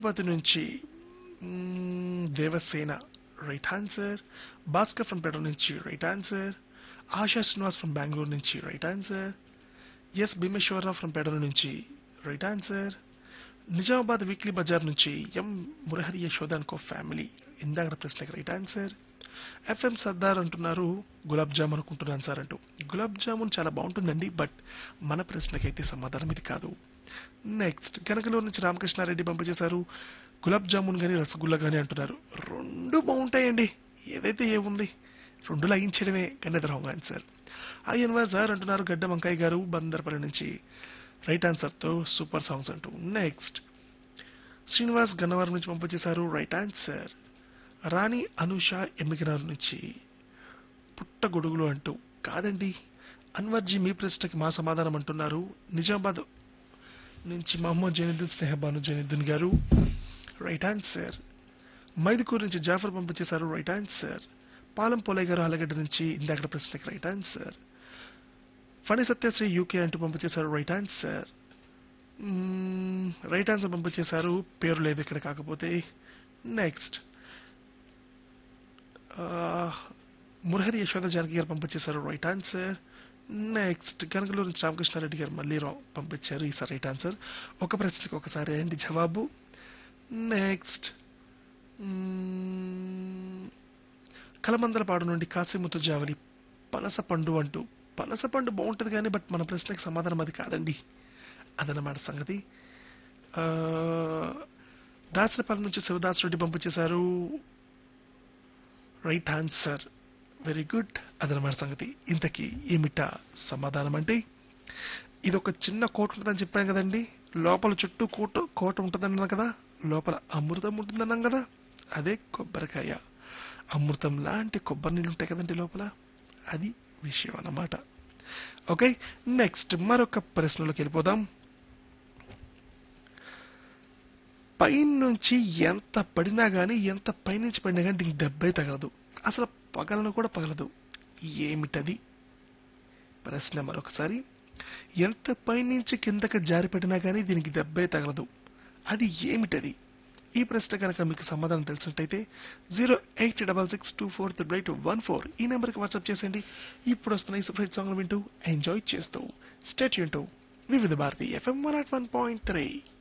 తిరుపతి నుంచి మ్మ్, Devasena right answer Bhaskar from పెట్రోల్ నుంచి right answer Asha Srinivas from Bengaluru నుంచి right answer S Bhimeswararao from పెట్రోల్ నుంచి రైట్ ఆన్సర్ నిజామాబాద్ వీక్లీ బజార్ నుంచి ఎం మురహరి యశోద అనుకో ఫ్యామిలీ ఇందాక ప్రశ్నకి రైట్ ఆన్సర్ ఎఫ్ఎం సర్దార్ అంటున్నారు గులాబ్ జామ్ అనుకుంటున్నాను సార్ అంటూ గులాబ్ జామున్ చాలా బాగుంటుందండి బట్ మన ప్రశ్నకైతే సమాధానం ఇది కాదు నెక్స్ట్ కనకలూరు నుంచి రామకృష్ణారెడ్డి పంపించేశారు గులాబ్ జామున్ కానీ రసగుల్లా కానీ అంటున్నారు రెండు బాగుంటాయండి ఏదైతే ఏముంది రెండు లగించడమే కానీ అది రాంగ్ ఆన్సర్ అయ్యన్వర్ సార్ అంటున్నారు గడ్డ వంకాయ గారు బందర్పల్లి నుంచి రైట్ ఆన్సర్తో సూపర్ సాంగ్స్ అంటూ నెక్స్ట్ శ్రీనివాస్ గన్నవరం నుంచి పంపించేశారు రైట్ ఆన్సర్ రాణి అనుష ఎమ్మికనారు నుంచి పుట్టగొడుగులు అంటూ కాదండి అన్వర్జీ మీ ప్రశ్నకి మా సమాధానం అంటున్నారు నిజామాబాద్ నుంచి మహమ్మద్ జైనుద్దీన్ స్నేహబాను జైనుద్దీన్ గారు రైట్ ఆన్సర్ మైదుకూరు నుంచి జాఫర్ పంపించేశారు రైట్ ఆన్సర్ పాలం పోలయ్య గారు ఆలగడ్డ నుంచి ఇందాక ప్రశ్నకి right answer Phani Satyasri UK అంటూ పంపించేశారు రైట్ ఆన్సర్ రైట్ ఆన్సర్ పంపించేశారు పేరు లేదు ఇక్కడ కాకపోతే నెక్స్ట్ మురహరి యశోద జానకి గారు పంపించేశారు రైట్ ఆన్సర్ నెక్స్ట్ కనకలూరు నుంచి రామకృష్ణారెడ్డి గారు మళ్ళీ రా- పంపించారు ఈసారి రైట్ ఆన్సర్ ఒక ప్రశ్నకి ఒకసారి అండి జవాబు నెక్స్ట్ కలమందలపాడు నుండి కాసిముతు జావలి పనస పండు అంటూ పనస పండు బాగుంటుంది కానీ బట్ మన ప్రశ్నకి సమాధానం అది కాదండి అదనమాట సంగతి ఆ, దాసరపల్లి నుంచి శివదాస్ రెడ్డి పంపించేశారు రైట్ ఆన్సర్ వెరీ గుడ్ అదనమాట సంగతి ఇంతకీ ఏమిటా సమాధానం అంటే ఇది ఒక చిన్న కోట ఉంటుందని చెప్పాను కదండి లోపల చుట్టూ కోట కోట ఉంటుందన్నాను కదా లోపల అమృతం ఉంటుందన్నాం కదా అదే కొబ్బరికాయ అమృతం లాంటి కొబ్బరి నీళ్ళు ఉంటాయి కదండి లోపల అది విషయం అన్నమాట ఓకే నెక్స్ట్ మరొక ప్రశ్నలోకి వెళ్ళిపోదాం పైనుంచి ఎంత పడినా గానీ ఎంత పైనుంచి పడినా కానీ దీనికి దెబ్బే తగలదు అసలు పగలను కూడా పగలదు ఏమిటది ప్రశ్న మరొకసారి ఎంత పైనుంచి కిందకి జారి పడినా కానీ దీనికి దెబ్బే తగలదు అది ఏమిటది ఈ ప్రశ్న కనుక మీకు సమాధానం తెలిసినట్టయితే zero eight double six two four three eight one four ఈ నెంబర్కి వాట్సాప్ చేసేయండి ఇప్పుడు వస్తున్న ఈ సపరేట్ సాంగ్ వింటూ ఎంజాయ్ చేస్తూ స్టేట్ వింటూ Vividh Bharati FM one at one point three